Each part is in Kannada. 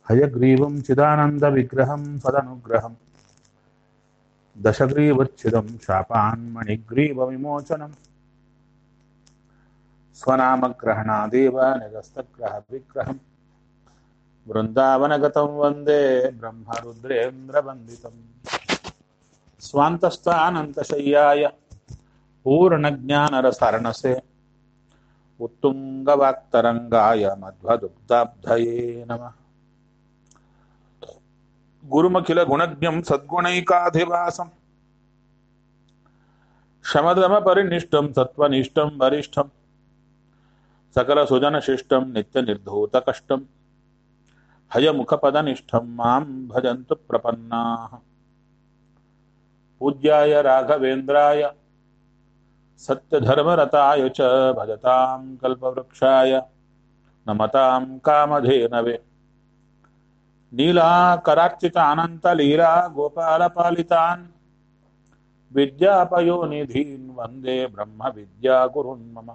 హయగ్రీవం చిదానందవిగ్రహం సదనుగ్రహం దశగ్రీవచ్ఛిదం శాపాన్మణిగ్రీవవిమోచనం స్వనామగ్రహణాదేవ నిరస్తగ్రహ విగ్రహం బృందావనగతం వందే బ్రహ్మరుద్రేంద్రవందితం స్వాంతస్థానంతశయ్యాయ పూర్ణజ్ఞానరసరణసే उत्तुङ्गवाक्तरङ्गाय मध्वदुग्धाब्धये नमः गुरुमखिलगुणज्ञं सद्गुणैकाधिवासम् शमदमपरिनिष्टं सत्त्वनिष्ठं वरिष्ठं सकलसुजनशिष्टं नित्यनिर्धूतकष्टं हयमुखपदनिष्ठं मां भजन्तु प्रपन्नाः पूज्याय राघवेन्द्राय सत्यधर्मरताय च भजतां कल्पवृक्षाय नमतां कामधेनवे नीलाकरार्चितानन्तलीला गोपालपालितान् विद्यापयोनिधीन् वन्दे ब्रह्मविद्यागुरुन् मम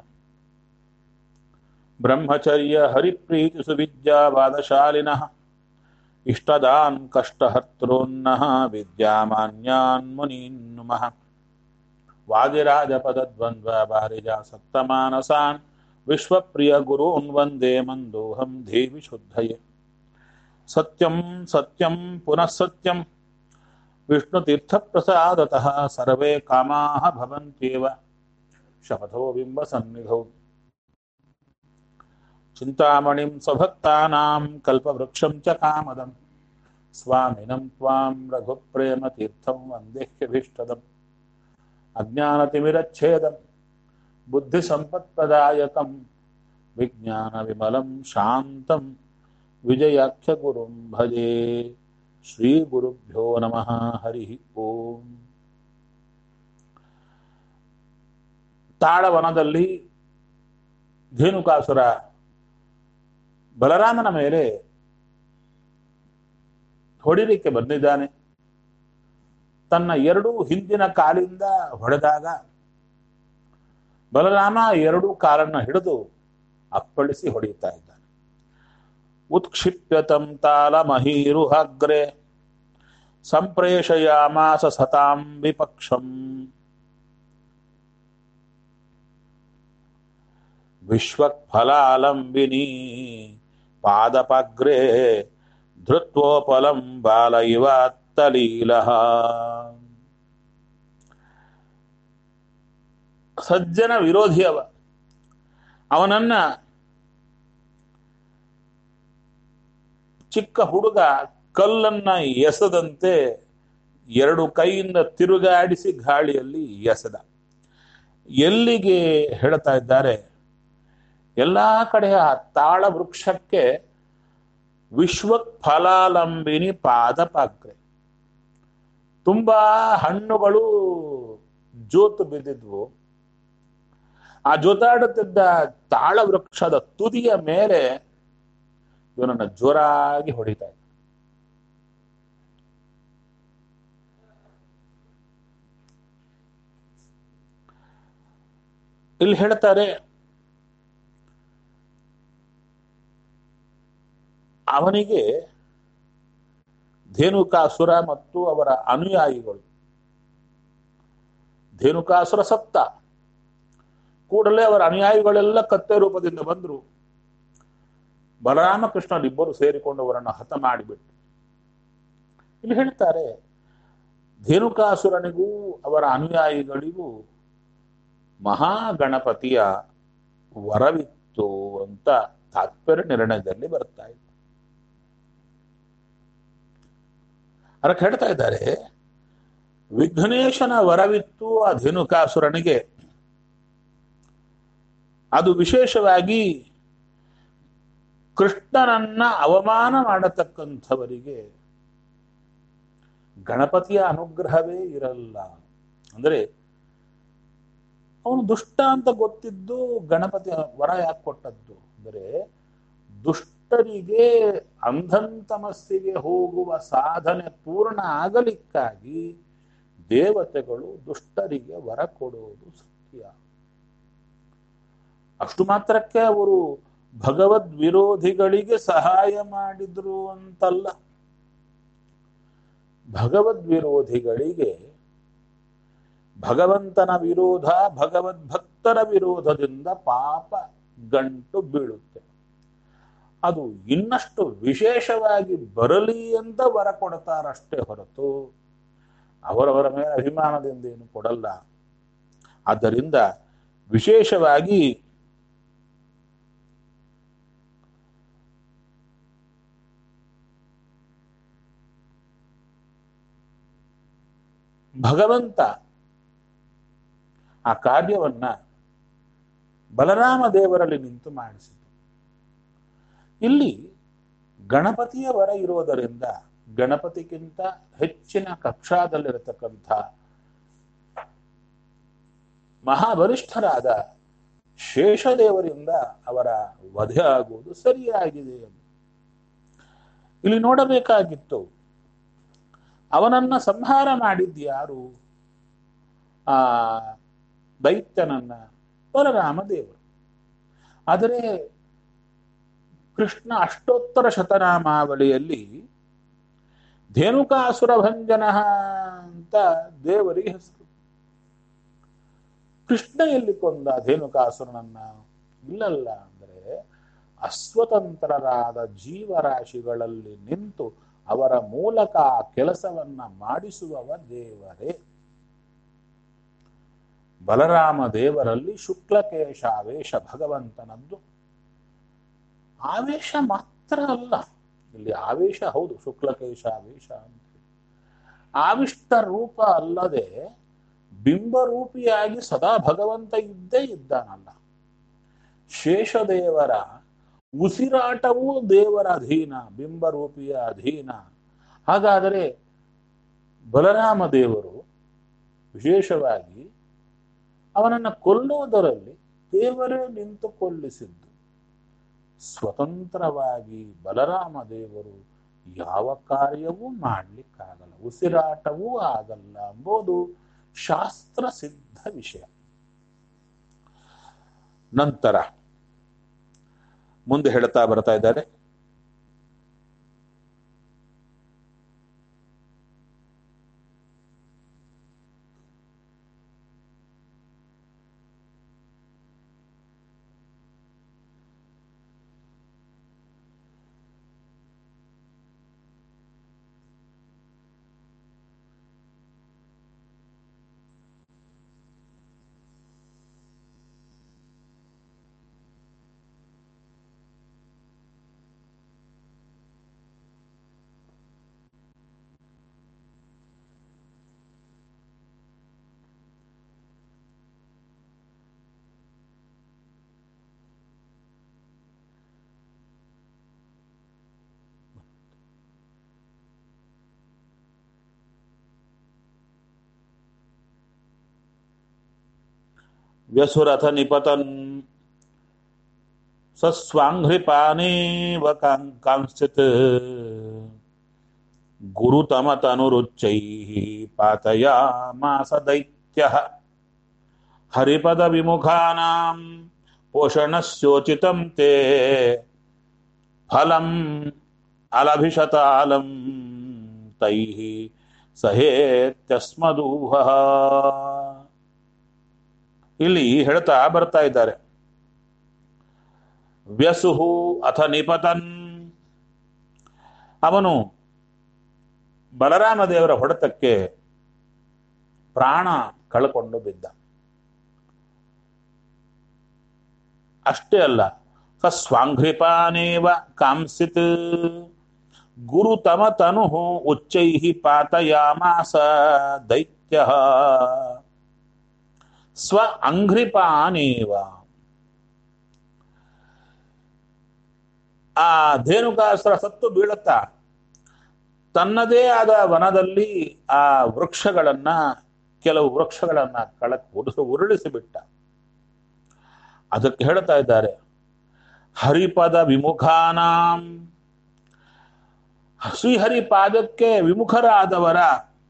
ब्रह्मचर्यहरिप्रीतिसुविद्यावादशालिनः इष्टदान् कष्टहर्तॄन्नः विद्यामान्यान् मुनीन् नुमः वादिराजपदद्वन्द्वपारिजासक्तमानसान् विश्वप्रियगुरून् वन्दे मन्दोऽहं देवि शुद्धये सत्यं सत्यं पुनः सत्यं विष्णुतीर्थप्रसादतः सर्वे कामाः भवन्त्येव शपथो बिम्बसन्निधौ चिन्तामणिं स्वभक्तानां कल्पवृक्षं च कामदं स्वामिनं त्वां रघुप्रेमतीर्थं वन्देह्यभीष्टदम् अज्ञानतिमिरच्छेदं बुद्धिसम्पत्प्रदायकं विज्ञानविमलं शान्तं विजयाख्यगुरुं भजे श्रीगुरुभ्यो नमः हरिः ओम् ತಾಳವನದಲ್ಲಿ ಧೇನುಕಾಸುರ ಬಲರಾಮನ ಮೇಲೆ ಹೊಡಿಲಿಕ್ಕೆ ಬಂದಿದ್ದಾನೆ ತನ್ನ ಎರಡು ಹಿಂದಿನ ಕಾಲಿಂದ ಹೊಡೆದಾಗ ಬಲರಾಮ ಎರಡು ಕಾಲನ್ನ ಹಿಡಿದು ಅಪ್ಪಳಿಸಿ ಹೊಡೆಯುತ್ತಾ ಇದ್ದಾನೆ ಉತ್ಕ್ಷಿಪ್ಯತಂ ತಾಲ ಮಹೀರುಹಗ್ರೆ ಸಂಪ್ರೇಷಯಾಮಾಸ ಸತಾಂ ವಿಪಕ್ಷಂ ವಿಶ್ವಫಲಾಲಂಬಿನಿ ಪಾದಪಗ್ರೆ ಧೃತ್ವೋಪಲಂ ಬಾಲ ಇವಾತ್ತಲೀಲಃ ಸಜ್ಜನ ವಿರೋಧಿ ಅವ ಅವನನ್ನ ಚಿಕ್ಕ ಹುಡುಗ ಕಲ್ಲನ್ನ ಎಸೆದಂತೆ ಎರಡು ಕೈಯಿಂದ ತಿರುಗಾಡಿಸಿ ಗಾಳಿಯಲ್ಲಿ ಎಸೆದ ಎಲ್ಲಿಗೆ ಹೇಳ್ತಾ ಇದ್ದಾರೆ ಎಲ್ಲಾ ಕಡೆ ಆ ತಾಳ ವೃಕ್ಷಕ್ಕೆ ವಿಶ್ವ ಫಲಾಲಂಬಿನಿ ಪಾದಪಾಗ್ರೆ ತುಂಬಾ ಹಣ್ಣುಗಳು ಜೋತು ಬಿದ್ದಿದ್ವು ಆ ಜೋತಾಡುತ್ತಿದ್ದ ತಾಳ ವೃಕ್ಷದ ತುದಿಯ ಮೇಲೆ ಇವನನ್ನ ಜೋರಾಗಿ ಹೊಡಿತಾ ಇದ್ದ ಇಲ್ಲಿ ಹೇಳ್ತಾರೆ ಅವನಿಗೆ ಧೇನುಕಾಸುರ ಮತ್ತು ಅವರ ಅನುಯಾಯಿಗಳು ಧೇನುಕಾಸುರ ಸತ್ತ ಕೂಡಲೇ ಅವರ ಅನುಯಾಯಿಗಳೆಲ್ಲ ಕತ್ತೆ ರೂಪದಿಂದ ಬಂದರು ಬಲರಾಮಕೃಷ್ಣರಿಬ್ಬರು ಸೇರಿಕೊಂಡು ಅವರನ್ನು ಹತ ಮಾಡಿಬಿಟ್ಟು ಇಲ್ಲಿ ಹೇಳ್ತಾರೆ ಧೇನುಕಾಸುರನಿಗೂ ಅವರ ಅನುಯಾಯಿಗಳಿಗೂ ಮಹಾಗಣಪತಿಯ ವರವಿತ್ತು ಅಂತ ತಾತ್ಪರ್ಯ ನಿರ್ಣಯದಲ್ಲಿ ಬರ್ತಾ ಇದೆ ಅದಕ್ಕೆ ಹೇಳ್ತಾ ಇದ್ದಾರೆ ವಿಘ್ನೇಶನ ವರವಿತ್ತು ಆ ಧೇನುಕಾಸುರನಿಗೆ ಅದು ವಿಶೇಷವಾಗಿ ಕೃಷ್ಣನನ್ನ ಅವಮಾನ ಮಾಡತಕ್ಕಂಥವರಿಗೆ ಗಣಪತಿಯ ಅನುಗ್ರಹವೇ ಇರಲ್ಲ ಅಂದ್ರೆ ಅವನು ದುಷ್ಟ ಅಂತ ಗೊತ್ತಿದ್ದು ಗಣಪತಿ ವರ ಯಾಕೆ ಕೊಟ್ಟದ್ದು ಅಂದರೆ ದುಷ್ಟರಿಗೆ ಅಂಧಂತಮಸ್ಸಿಗೆ ಹೋಗುವ ಸಾಧನೆ ಪೂರ್ಣ ಆಗಲಿಕ್ಕಾಗಿ ದೇವತೆಗಳು ದುಷ್ಟರಿಗೆ ವರ ಕೊಡುವುದು ಸತ್ಯ ಅಷ್ಟು ಮಾತ್ರಕ್ಕೆ ಅವರು ಭಗವದ್ ವಿರೋಧಿಗಳಿಗೆ ಸಹಾಯ ಮಾಡಿದ್ರು ಅಂತಲ್ಲ ಭಗವದ್ ವಿರೋಧಿಗಳಿಗೆ ಭಗವಂತನ ವಿರೋಧ ಭಗವದ್ಭಕ್ತರ ವಿರೋಧದಿಂದ ಪಾಪ ಗಂಟು ಬೀಳುತ್ತೆ ಅದು ಇನ್ನಷ್ಟು ವಿಶೇಷವಾಗಿ ಬರಲಿ ಅಂತ ವರ ಕೊಡ್ತಾರಷ್ಟೇ ಹೊರತು ಅವರವರ ಮೇಲೆ ಅಭಿಮಾನದಿಂದ ಏನು ಕೊಡಲ್ಲ ಆದ್ದರಿಂದ ವಿಶೇಷವಾಗಿ ಭಗವಂತ ಆ ಕಾರ್ಯವನ್ನ ಬಲರಾಮ ದೇವರಲ್ಲಿ ನಿಂತು ಮಾಡಿಸಿತು ಇಲ್ಲಿ ಗಣಪತಿಯ ವರ ಇರುವುದರಿಂದ ಗಣಪತಿಗಿಂತ ಹೆಚ್ಚಿನ ಕಕ್ಷಾದಲ್ಲಿರತಕ್ಕಂಥ ಮಹಾಬಲಿಷ್ಠರಾದ ಶೇಷದೇವರಿಂದ ಅವರ ವಧೆ ಆಗುವುದು ಸರಿಯಾಗಿದೆ ಎಂದು ಇಲ್ಲಿ ನೋಡಬೇಕಾಗಿತ್ತು ಅವನನ್ನ ಸಂಹಾರ ಮಾಡಿದ್ಯಾರು ಆ ದೈತ್ಯನನ್ನ ಬಲರಾಮ ದೇವರು ಆದರೆ ಕೃಷ್ಣ ಅಷ್ಟೋತ್ತರ ಶತನಾಮಾವಳಿಯಲ್ಲಿ ಧೇನುಕಾಸುರ ಭಂಜನ ಅಂತ ದೇವರಿಗೆ ಹೆಸರು ಕೃಷ್ಣ ಎಲ್ಲಿ ಕೊಂದ ಧೇನುಕಾಸುರನನ್ನ ಇಲ್ಲಲ್ಲ ಅಂದ್ರೆ ಅಸ್ವತಂತ್ರರಾದ ಜೀವರಾಶಿಗಳಲ್ಲಿ ನಿಂತು ಅವರ ಮೂಲಕ ಆ ಕೆಲಸವನ್ನ ಮಾಡಿಸುವವ ದೇವರೇ ಬಲರಾಮ ದೇವರಲ್ಲಿ ಶುಕ್ಲಕೇಶ ಆವೇಶ ಭಗವಂತನದ್ದು ಆವೇಶ ಮಾತ್ರ ಅಲ್ಲ ಇಲ್ಲಿ ಆವೇಶ ಹೌದು ಶುಕ್ಲಕೇಶ ಆವೇಶ ಅಂತ ಆವಿಷ್ಟ ರೂಪ ಅಲ್ಲದೆ ಬಿಂಬರೂಪಿಯಾಗಿ ಸದಾ ಭಗವಂತ ಇದ್ದೇ ಇದ್ದಾನಲ್ಲ ಶೇಷದೇವರ ಉಸಿರಾಟವೂ ದೇವರ ಅಧೀನ ಬಿಂಬರೂಪಿಯ ಅಧೀನ ಹಾಗಾದರೆ ಬಲರಾಮ ದೇವರು ವಿಶೇಷವಾಗಿ ಅವನನ್ನು ಕೊಲ್ಲುವುದರಲ್ಲಿ ದೇವರೇ ನಿಂತು ಕೊಲ್ಲಿಸಿದ್ದು ಸ್ವತಂತ್ರವಾಗಿ ಬಲರಾಮ ದೇವರು ಯಾವ ಕಾರ್ಯವೂ ಮಾಡ್ಲಿಕ್ಕಾಗಲ್ಲ ಉಸಿರಾಟವೂ ಆಗಲ್ಲ ಎಂಬುದು ಶಾಸ್ತ್ರ ಸಿದ್ಧ ವಿಷಯ ನಂತರ ಮುಂದೆ ಹೇಳ್ತಾ ಬರ್ತಾ ಇದ್ದಾರೆ ವ್ಯಸುರಥ ನಿಪತನ್ ಸಸ್ವಾಂಘ್ರಿಪಾನೇವ ಕಾಂಶ್ಚಿತ್ ಗುರುತಮತನುರುಚ್ಚೈಃ ಪಾತಯಾಮಾಸ ದೈತ್ಯಃ ಹರಿಪದ ವಿಮುಖಾನಾಂ ಪೋಷಣಸ್ಯೋಚಿತಂ ತೇ ಫಲಂ ಅಲಭಿಷತಾಲಂ ತೈಃ ಸಹೇತ್ಯಸ್ಮದೂಹ ಇಲ್ಲಿ ಹೇಳ್ತಾ ಬರ್ತಾ ಇದ್ದಾರೆ ವ್ಯಸುಹು ಅಥ ನಿಪತನ್ ಅವನು ಬಲರಾಮ ದೇವರ ಹೊಡೆತಕ್ಕೆ ಪ್ರಾಣ ಕಳ್ಕೊಂಡು ಬಿದ್ದ ಅಷ್ಟೇ ಅಲ್ಲ ಸ್ವಾಂಘ್ರಿಪಾನೇವ ಕಾಂಸಿತ್ ಗುರುತಮ ತನು ಉಚ್ಚೈ ಪಾತಯಾಮಾಸ ದೈತ್ಯ ಸ್ವ ಅಂಘ್ರಿಪಾನೇವ ಆ ಧೇನುಕಾಸುರ ಸತ್ತು ಬೀಳುತ್ತಾ ತನ್ನದೇ ಆದ ವನದಲ್ಲಿ ಆ ವೃಕ್ಷಗಳನ್ನ ಕೆಲವು ವೃಕ್ಷಗಳನ್ನ ಕಳಕ್ ಉರುಳಿಸಿ ಉರುಳಿಸಿ ಬಿಟ್ಟ ಅದಕ್ಕೆ ಹೇಳ್ತಾ ಇದ್ದಾರೆ ಹರಿಪದ ವಿಮುಖಾನಾಂ ಶ್ರೀಹರಿ ಪಾದಕ್ಕೆ ವಿಮುಖರಾದವರ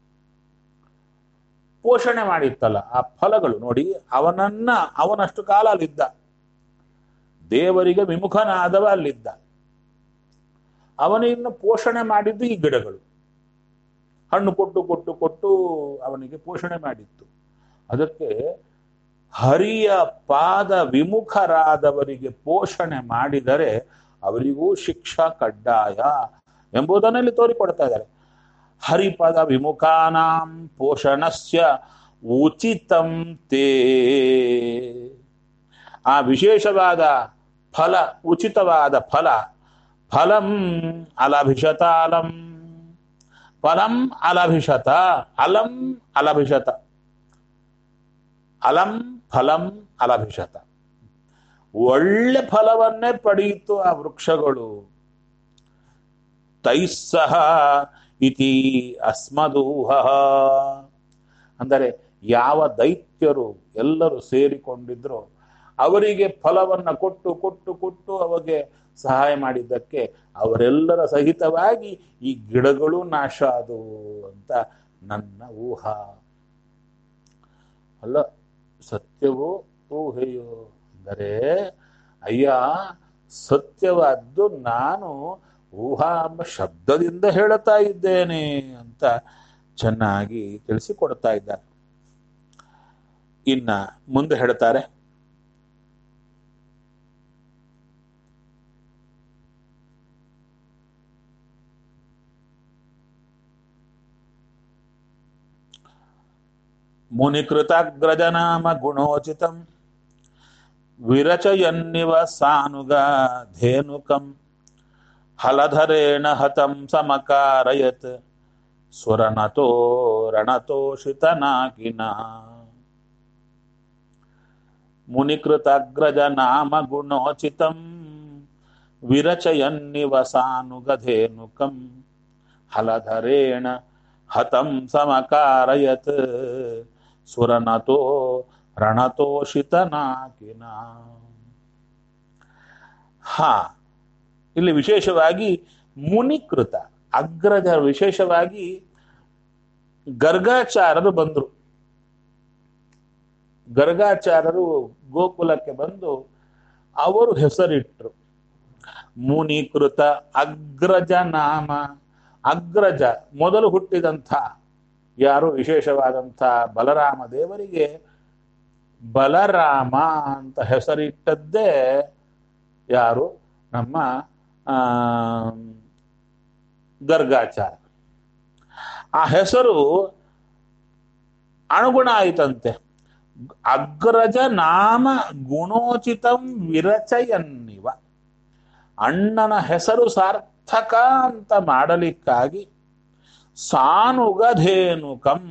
ಪೋಷಣೆ ಮಾಡಿತ್ತಲ್ಲ ಆ ಫಲಗಳು ನೋಡಿ ಅವನನ್ನ ಅವನಷ್ಟು ಕಾಲ ಅಲ್ಲಿದ್ದ ದೇವರಿಗೆ ವಿಮುಖನಾದವ ಅಲ್ಲಿದ್ದ ಅವನನ್ನು ಪೋಷಣೆ ಮಾಡಿದ್ದು ಈ ಗಿಡಗಳು ಹಣ್ಣು ಕೊಟ್ಟು ಕೊಟ್ಟು ಕೊಟ್ಟು ಅವನಿಗೆ ಪೋಷಣೆ ಮಾಡಿತ್ತು ಅದಕ್ಕೆ ಹರಿಯ ಪಾದ ವಿಮುಖರಾದವರಿಗೆ ಪೋಷಣೆ ಮಾಡಿದರೆ ಅವರಿಗೂ ಶಿಕ್ಷಾ ಕಡ್ಡಾಯ ಎಂಬುದನ್ನಲ್ಲಿ ತೋರಿಕೊಡ್ತಾ ಇದ್ದಾರೆ ಹರಿಪದ ವಿಮುಖಾನಾಂ ಪೋಷಣಸ್ಯ ಉಚಿತಂ ತೇ ಆ ವಿಶೇಷವಾದ ಫಲ ಉಚಿತವಾದ ಫಲ ಫಲಂ ಅಲಭಿಷತ ಅಲಂ ಫಲಂ ಅಲಭಿಷತ ಅಲಂ ಅಲಭಿಷತ ಅಲಂ ಫಲಂ ಅಲಭಿಷತ ಒಳ್ಳೆ ಫಲವನ್ನೇ ಪಡೆಯಿತು ಆ ವೃಕ್ಷಗಳು ತೈಸ್ಸಹ ಇತಿ ಅಸ್ಮದೂಹ ಅಂದರೆ ಯಾವ ದೈತ್ಯರು ಎಲ್ಲರೂ ಸೇರಿಕೊಂಡಿದ್ರು ಅವರಿಗೆ ಫಲವನ್ನ ಕೊಟ್ಟು ಕೊಟ್ಟು ಕೊಟ್ಟು ಅವರಿಗೆ ಸಹಾಯ ಮಾಡಿದ್ದಕ್ಕೆ ಅವರೆಲ್ಲರ ಸಹಿತವಾಗಿ ಈ ಗಿಡಗಳು ನಾಶ ಆದವು ಅಂತ ನನ್ನ ಊಹ ಅಲ್ಲ ಸತ್ಯವೋ ಊಹೆಯೋ ಅಂದರೆ ಅಯ್ಯ ಸತ್ಯವಾದ್ದು ನಾನು ಊಹಾ ಎಂಬ ಶಬ್ದದಿಂದ ಹೇಳುತ್ತಾ ಇದ್ದೇನೆ ಅಂತ ಚೆನ್ನಾಗಿ ತಿಳಿಸಿಕೊಡ್ತಾ ಇದ್ದಾರೆ ಇನ್ನ ಮುಂದೆ ಹೇಳ್ತಾರೆ ಮುನಿಕೃತಗ್ರಜನಾಮ ಗುಣೋಚಿತಂ ವಿರಚಯನ್ನಿವ ಸಾನುಗ ಧೇನುಕಂ ಹಲಧರೇಣ ಹತಂ ಸಮಕಾರಯತ್ ಸ್ವರನತೋ ರಣತೋಷಿತನಾಕಿನ ಮುನಿಕೃತಗ್ರಜ ನಾಮ ಗುಣೋಚಿತಂ ವಿರಚಯನ್ನಿವ ಸಾನುಗಧೇನುಕಂ ಹಲಧರೇಣ ಹತಂ ಸಮಕಾರಯತ್ ಸುರನತೋ ರಣತೋಷಿತನಾಕಿನ ಹಾ ಇಲ್ಲಿ ವಿಶೇಷವಾಗಿ ಮುನಿಕೃತ ಅಗ್ರಜ ವಿಶೇಷವಾಗಿ ಗರ್ಗಾಚಾರರು ಬಂದರು ಗರ್ಗಾಚಾರರು ಗೋಕುಲಕ್ಕೆ ಬಂದು ಅವರು ಹೆಸರಿಟ್ರು ಮುನಿಕೃತ ಅಗ್ರಜ ನಾಮ ಅಗ್ರಜ ಮೊದಲು ಹುಟ್ಟಿದಂಥ ಯಾರು ವಿಶೇಷವಾದಂಥ ಬಲರಾಮ ದೇವರಿಗೆ ಬಲರಾಮ ಅಂತ ಹೆಸರಿಟ್ಟದ್ದೇ ಯಾರು ನಮ್ಮ ಆ ಗರ್ಗಾಚಾರ ಆ ಹೆಸರು ಅನುಗುಣ ಆಯಿತಂತೆ ಅಗ್ರಜ ನಾಮ ಗುಣೋಚಿತಂ ವಿರಚಯನ್ನಿವ ಅಣ್ಣನ ಹೆಸರು ಸಾರ್ಥಕ ಅಂತ ಮಾಡಲಿಕ್ಕಾಗಿ ಸಾನುಗಧೇನುಕಂ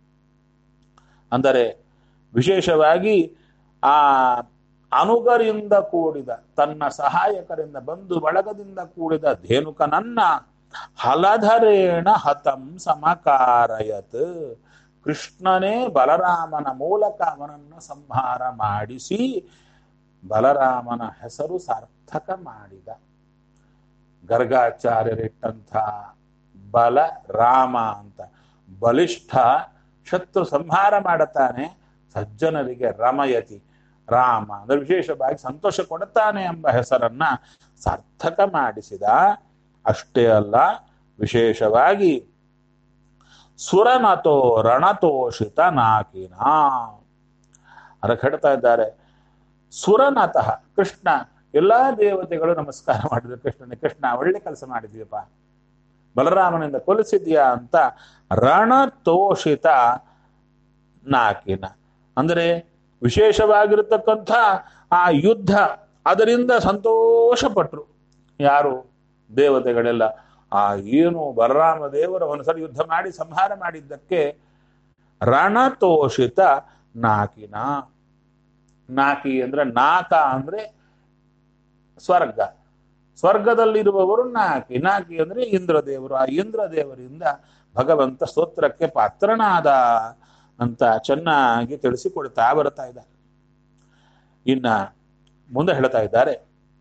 ಅಂದರೆ ವಿಶೇಷವಾಗಿ ಆ ಅನುಗರಿಂದ ಕೂಡಿದ ತನ್ನ ಸಹಾಯಕರಿಂದ ಬಂಧು ಬಳಗದಿಂದ ಕೂಡಿದ ಧೇನುಕನನ್ನ ಹಲಧರೇಣ ಹತಂ ಸಮಕಾರಯತ್ ಕೃಷ್ಣನೇ ಬಲರಾಮನ ಮೂಲಕ ಅವನನ್ನು ಸಂಹಾರ ಮಾಡಿಸಿ ಬಲರಾಮನ ಹೆಸರು ಸಾರ್ಥಕ ಮಾಡಿದ ಗರ್ಗಾಚಾರ್ಯರಿಟ್ಟಂಥ ಬಲ ರಾಮ ಅಂತ ಬಲಿಷ್ಠ ಶತ್ರು ಸಂಹಾರ ಮಾಡುತ್ತಾನೆ ಸಜ್ಜನರಿಗೆ ರಮಯತಿ ರಾಮ ಅಂದ್ರೆ ವಿಶೇಷವಾಗಿ ಸಂತೋಷ ಕೊಡುತ್ತಾನೆ ಎಂಬ ಹೆಸರನ್ನ ಸಾರ್ಥಕ ಮಾಡಿಸಿದ ಅಷ್ಟೇ ಅಲ್ಲ ವಿಶೇಷವಾಗಿ ಸುರನತೋ ರಣತೋಷಿತ ನಾಕಿನ ಅದಕ್ಕೆ ಹೇಳ್ತಾ ಇದ್ದಾರೆ ಸುರನತಃ ಕೃಷ್ಣ ಎಲ್ಲಾ ದೇವತೆಗಳು ನಮಸ್ಕಾರ ಮಾಡಿದ್ರು ಕೃಷ್ಣನಿಗೆ ಕೃಷ್ಣ ಒಳ್ಳೆ ಕೆಲಸ ಮಾಡಿದೀಯಪ್ಪ ಬಲರಾಮನಿಂದ ಕೊಲಿಸಿದ್ಯಾ ಅಂತ ರಣತೋಷಿತ ನಾಕಿನ ಅಂದರೆ ವಿಶೇಷವಾಗಿರತಕ್ಕಂಥ ಆ ಯುದ್ಧ ಅದರಿಂದ ಸಂತೋಷ ಪಟ್ರು ಯಾರು ದೇವತೆಗಳೆಲ್ಲ ಆ ಏನು ಬಲರಾಮ ದೇವರು ಒಂದ್ಸರಿ ಯುದ್ಧ ಮಾಡಿ ಸಂಹಾರ ಮಾಡಿದ್ದಕ್ಕೆ ರಣತೋಷಿತ ನಾಕಿನ ನಾಕಿ ಅಂದ್ರೆ ನಾಕ ಅಂದ್ರೆ ಸ್ವರ್ಗ ಸ್ವರ್ಗದಲ್ಲಿರುವವರು ನಾಕಿ ನಾಕಿ ಅಂದ್ರೆ ಇಂದ್ರದೇವರು ಆ ಇಂದ್ರದೇವರಿಂದ ಭಗವಂತ ಸ್ತೋತ್ರಕ್ಕೆ ಪಾತ್ರನಾದ ಅಂತ ಚೆನ್ನಾಗಿ ತಿಳಿಸಿಕೊಡ್ತಾ ಬರ್ತಾ ಇದ್ದಾರೆ ಇನ್ನ ಮುಂದೆ ಹೇಳ್ತಾ ಇದ್ದಾರೆ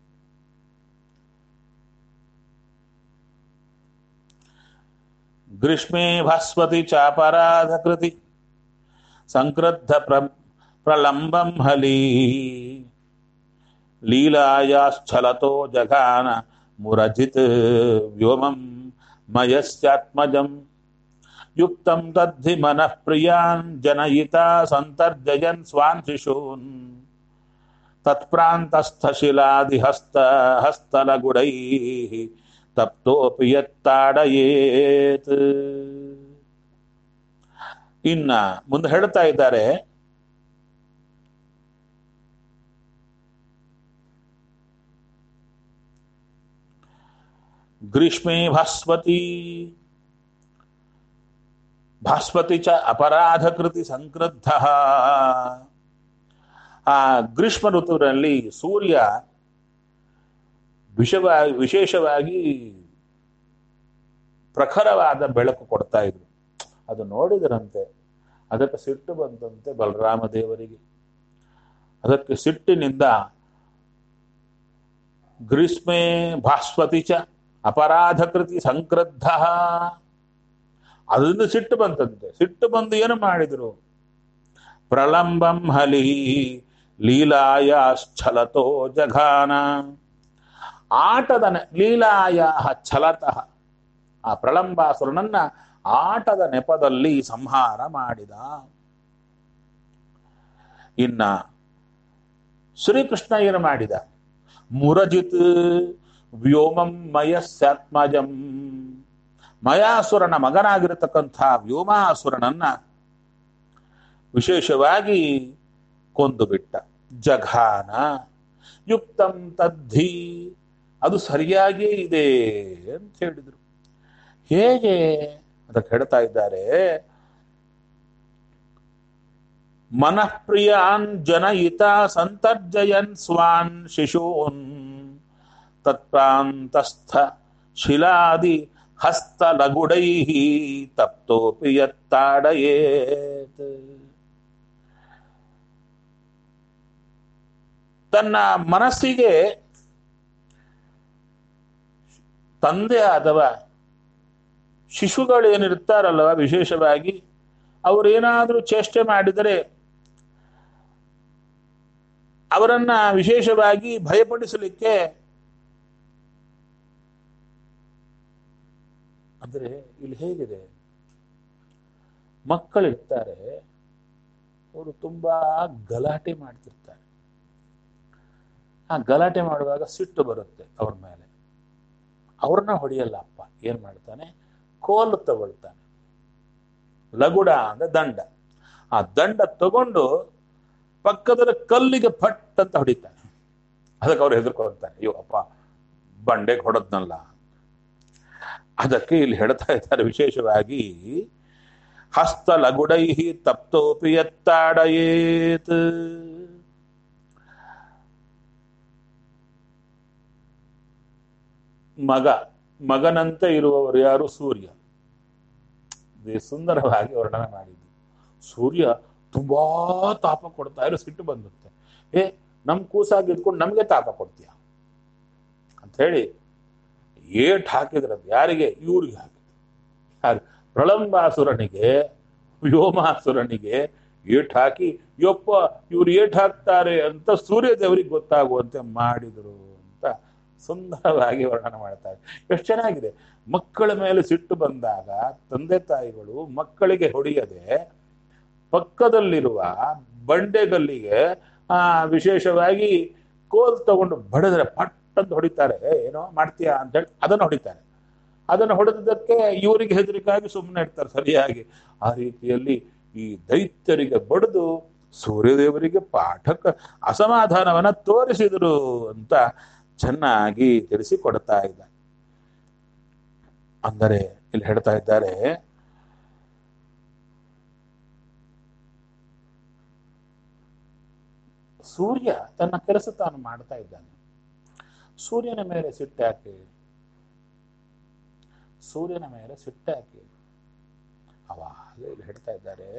ಗ್ರೀಷ್ಮೇ ಭಾಸ್ವತಿ ಚಾಪರಾಧ ಕೃತಿ ಸಂಕ್ರದ್ಧ ಪ್ರ ಪ್ರಲಂಬಂ ಹಲಿ ಲೀಲಾಯಾಶ್ಚಲತೋ ಜಘಾನ ಮುರಜಿತ್ ವ್ಯೋಮಂ ಮಯಸ್ಯಾತ್ಮಜಂ ಯುಕ್ತಂ ತದ್ಧಿ ಮನಃ ಪ್ರಿಯಾನ್ ಜನಯಿತಾ ಸಂತರ್ಜಯನ್ ಸ್ವಾನ್ ಶಿಶೂನ್ ತತ್ಪ್ರಾಂತಸ್ಥಶಿಲಾದಿಹಸ್ತ ಹಸ್ತಲಗುಡೈ ತಪ್ತೋಪಿ ಯತ್ತಾಡಯೇತ್ ಇನ್ನ ಮುಂದೆ ಹೇಳ್ತಾ ಇದ್ದಾರೆ ಗ್ರೀಷ್ಮೇ ಭಾಸ್ವತಿ ಭಾಸ್ವತಿ ಚ ಅಪರಾಧಕೃತಿ ಸಂಕ್ರುದ್ಧ ಆ ಗ್ರೀಷ್ಮ ಋತುವಿನಲ್ಲಿ ಸೂರ್ಯ ವಿಷವ ವಿಶೇಷವಾಗಿ ಪ್ರಖರವಾದ ಬೆಳಕು ಕೊಡ್ತಾ ಇದ್ರು ಅದು ನೋಡಿದರಂತೆ ಅದಕ್ಕೆ ಸಿಟ್ಟು ಬಂದಂತೆ ಬಲರಾಮ ದೇವರಿಗೆ ಅದಕ್ಕೆ ಸಿಟ್ಟಿನಿಂದ ಗ್ರೀಷ್ಮೇ ಭಾಸ್ವತಿ ಚ ಅಪರಾಧಕೃತಿ ಸಂಕ್ರುದ್ಧ ಅದರಿಂದ ಸಿಟ್ಟು ಬಂತಂತೆ ಸಿಟ್ಟು ಬಂದು ಏನು ಮಾಡಿದ್ರು ಪ್ರಲಂಬಂ ಹಲಿ ಲೀಲಾಯಾಶ್ಚಲತೋ ಜಘಾನ ಆಟದ ನೆ- ಲೀಲಾಯ ಛಲತಃ ಆ ಪ್ರಳಂಬಾಸುರನನ್ನ ಆಟದ ನೆಪದಲ್ಲಿ ಸಂಹಾರ ಮಾಡಿದ ಇನ್ನ ಶ್ರೀಕೃಷ್ಣ ಏನು ಮಾಡಿದ ಮುರಜಿತ್ ವ್ಯೋಮಂ ಮಯಸ್ಯಾತ್ಮಜಂ ಮಯಾಸುರನ ಮಗನಾಗಿರತಕ್ಕಂಥ ವ್ಯೋಮಾಸುರನನ್ನ ವಿಶೇಷವಾಗಿ ಕೊಂದು ಬಿಟ್ಟ ಜಘಾನ ಯುಕ್ತಂ ತದ್ಧಿ ಅದು ಸರಿಯಾಗಿಯೇ ಇದೆ ಅಂತ ಹೇಳಿದರು ಹೇಗೆ ಅದಕ್ಕೆ ಹೇಳ್ತಾ ಇದ್ದಾರೆ ಮನಃಪ್ರಿಯಾನ್ ಜನಯಿತ ಸಂತರ್ಜಯನ್ ಸ್ವಾನ್ ಶಿಶೂನ್ ತತ್ಪ್ರಾಂತಸ್ಥ ಶಿಲಾದಿ ಹಸ್ತಲಗುಡೈ ತಪ್ತೋಪಿ ಯತ್ತಾಡಯೇತ್ ತನ್ನ ಮನಸ್ಸಿಗೆ ತಂದೆ ಅಥವಾ ಶಿಶುಗಳೇನಿರ್ತಾರಲ್ವ ವಿಶೇಷವಾಗಿ ಅವರೇನಾದರೂ ಚೇಷ್ಟೆ ಮಾಡಿದರೆ ಅವರನ್ನ ವಿಶೇಷವಾಗಿ ಭಯಪಡಿಸಲಿಕ್ಕೆ ಅಂದ್ರೆ ಇಲ್ಲಿ ಹೇಗಿದೆ ಮಕ್ಕಳಿರ್ತಾರೆ ಅವರು ತುಂಬಾ ಗಲಾಟೆ ಮಾಡ್ತಿರ್ತಾರೆ ಆ ಗಲಾಟೆ ಮಾಡುವಾಗ ಸಿಟ್ಟು ಬರುತ್ತೆ ಅವ್ರ ಮೇಲೆ ಅವ್ರನ್ನ ಹೊಡೆಯಲ್ಲ ಅಪ್ಪ ಏನ್ ಮಾಡ್ತಾನೆ ಕೋಲು ತಗೊಳ್ತಾನೆ ಲಗುಡ ಅಂದ್ರೆ ದಂಡ ಆ ದಂಡ ತಗೊಂಡು ಪಕ್ಕದ ಕಲ್ಲಿಗೆ ಫಟ್ ಅಂತ ಹೊಡಿತಾನೆ ಅದಕ್ಕೆ ಅವ್ರು ಹೆದರ್ಕೊಳ್ತಾನೆ ಅಯ್ಯೋ ಅಪ್ಪ ಬಂಡೆಗೆ ಹೊಡೆದ್ನಲ್ಲ ಅದಕ್ಕೆ ಇಲ್ಲಿ ಹೇಳ್ತಾ ಇದ್ದಾರೆ ವಿಶೇಷವಾಗಿ ಹಸ್ತ ಲಗುಡೈ ತಪ್ತೋಪಿ ಎತ್ತಾಡಯೇತ್ ಮಗ ಮಗನಂತೆ ಇರುವವರು ಯಾರು ಸೂರ್ಯ ಇದು ಸುಂದರವಾಗಿ ವರ್ಣನೆ ಮಾಡಿದ್ದು ಸೂರ್ಯ ತುಂಬಾ ತಾಪ ಕೊಡ್ತಾ ಇರೋ ಸಿಟ್ಟು ಬಂದುತ್ತೆ ಏ ನಮ್ ಕೂಸಾಗಿ ಇದ್ಕೊಂಡು ನಮ್ಗೆ ತಾಪ ಕೊಡ್ತೀಯ ಅಂತ ಹೇಳಿ ಏಟ್ ಹಾಕಿದ್ರದು ಯಾರಿಗೆ ಇವ್ರಿಗೆ ಹಾಕಿದ್ರು ಯಾರು ಪ್ರಳಂಬಾಸುರನಿಗೆ ವ್ಯೋಮಾಸುರನಿಗೆ ಏಟ್ ಹಾಕಿ ಯಪ್ಪ ಇವ್ರು ಏಟ್ ಹಾಕ್ತಾರೆ ಅಂತ ಸೂರ್ಯ ದೇವರಿಗೆ ಗೊತ್ತಾಗುವಂತೆ ಮಾಡಿದ್ರು ಅಂತ ಸುಂದರವಾಗಿ ವರ್ಣನೆ ಮಾಡ್ತಾರೆ ಎಷ್ಟು ಚೆನ್ನಾಗಿದೆ ಮಕ್ಕಳ ಮೇಲೆ ಸಿಟ್ಟು ಬಂದಾಗ ತಂದೆ ತಾಯಿಗಳು ಮಕ್ಕಳಿಗೆ ಹೊಡೆಯದೆ ಪಕ್ಕದಲ್ಲಿರುವ ಬಂಡೆಗಲ್ಲಿಗೆ ಆ ವಿಶೇಷವಾಗಿ ಕೋಲ್ ತಗೊಂಡು ಬಡಿದ್ರೆ ಪಟ್ ಅಂತ ಹೊಡಿತಾರೆ "ಏ, ಏನೋ ಮಾಡ್ತೀಯಾ ಅಂತ ಹೇಳಿ ಅದನ್ನು ಹೊಡಿತಾರೆ ಅದನ್ನು ಹೊಡೆದಕ್ಕೆ ಇವರಿಗೆ ಹೆದರಿಕಾಗಿ ಸುಮ್ಮನೆ ಇರ್ತಾರೆ ಸರಿಯಾಗಿ ಆ ರೀತಿಯಲ್ಲಿ ಈ ದೈತ್ಯರಿಗೆ ಬಡಿದು ಸೂರ್ಯದೇವರಿಗೆ ಪಾಠಕ ಅಸಮಾಧಾನವನ್ನ ತೋರಿಸಿದರು ಅಂತ ಚೆನ್ನಾಗಿ ತಿಳಿಸಿಕೊಡ್ತಾ ಇದ್ದ ಅಂದರೆ ಇಲ್ಲಿ ಹೇಳ್ತಾ ಇದ್ದಾರೆ ಸೂರ್ಯ ತನ್ನ ಕೆಲಸ ತಾನು ಮಾಡ್ತಾ ಇದ್ದಾನೆ ಸೂರ್ಯನ ಮೇಲೆ ಸಿಟ್ಟಾಕಿ ಸೂರ್ಯನ ಮೇಲೆ ಸಿಟ್ಟಾಕಿ ಅವಾಗ ಇಲ್ಲಿ ಹೇಳ್ತಾ ಇದ್ದಾರೆ